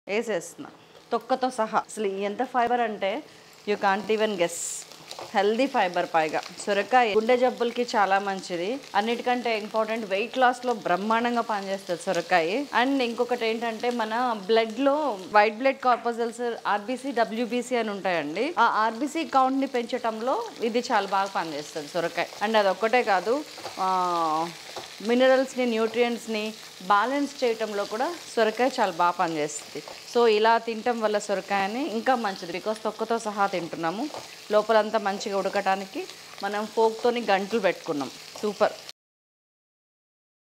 వేసేస్తున్నా తొక్కతో సహా అసలు ఎంత ఫైబర్ అంటే you can't even guess healthy fibre పైగా సొరకాయ గుండె జబ్బులకి చాలా మంచిది అన్నిటికంటే ఇంపార్టెంట్ వెయిట్ లాస్లో బ్రహ్మాండంగా పనిచేస్తుంది సొరకాయ అండ్ ఇంకొకటి ఏంటంటే మన బ్లడ్లో white blood corpuscles RBC WBC అని ఉంటాయండి ఆ ఆర్బీసీ కౌంట్ని పెంచడంలో ఇది చాలా బాగా పనిచేస్తుంది సొరకాయ అండ్ అది ఒక్కటే కాదు ఆ, మినరల్స్ని న్యూట్రియంట్స్ని బ్యాలెన్స్ చేయటంలో కూడా సొరకాయ చాలా బాగా పనిచేస్తుంది సో ఇలా తినటం వల్ల సొరకాయని ఇంకా మంచిది బికాస్ తొక్కతో సహా తింటున్నాము లోపలంతా మంచిగా ఉడకటానికి మనం ఫోక్తోని గంటలు పెట్టుకున్నాం సూపర్